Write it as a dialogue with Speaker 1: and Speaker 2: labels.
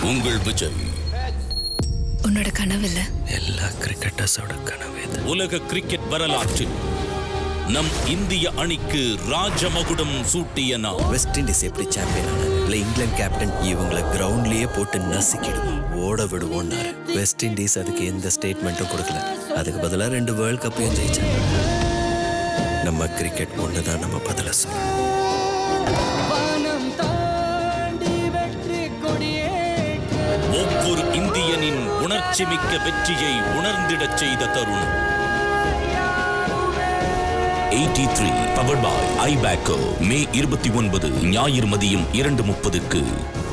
Speaker 1: உங்கள் விஜய்
Speaker 2: உன்னோட கனவு இல்ல
Speaker 3: எல்லா கிரிக்கெட்டர்ஸோட கனவு இது
Speaker 1: உலக கிரிக்கெட் வரலாற்றில் நம் இந்திய அணிக்கு ராஜமகுடம் சூட்டிய நாம்
Speaker 3: வெஸ்ட் இண்டீஸ் எப்படி சாம்பியன் ஆனாங்க இல்ல இங்கிலாந்து கேப்டன் இவங்கள கிரவுண்ட்லயே போட்டு நசுக்கிடுவோம் ஓட விடுவோம்னாரு வெஸ்ட் இண்டீஸ் அதுக்கு எந்த ஸ்டேட்மெண்ட்டும் கொடுக்கல அதுக்கு பதிலா ரெண்டு வேர்ல்ட் கப்பையும் ஜெயிச்சாங்க நம்ம கிரிக்கெட் ஒன்று தான் நம்ம பதில சொல்லணும்
Speaker 4: வானம் தாண்டி வெற்றி கொடியேற்ற
Speaker 1: ஒவ்வொரு இந்தியனின் உணர்ச்சி மிக்க வெற்றியை உணர்ந்திடச் செய்த தருணம் 83 த்ரீ பவர் பாய் ஐபேக்கோ மே இருபத்தி ஒன்பது ஞாயிறு மதியம் இரண்டு முப்பதுக்கு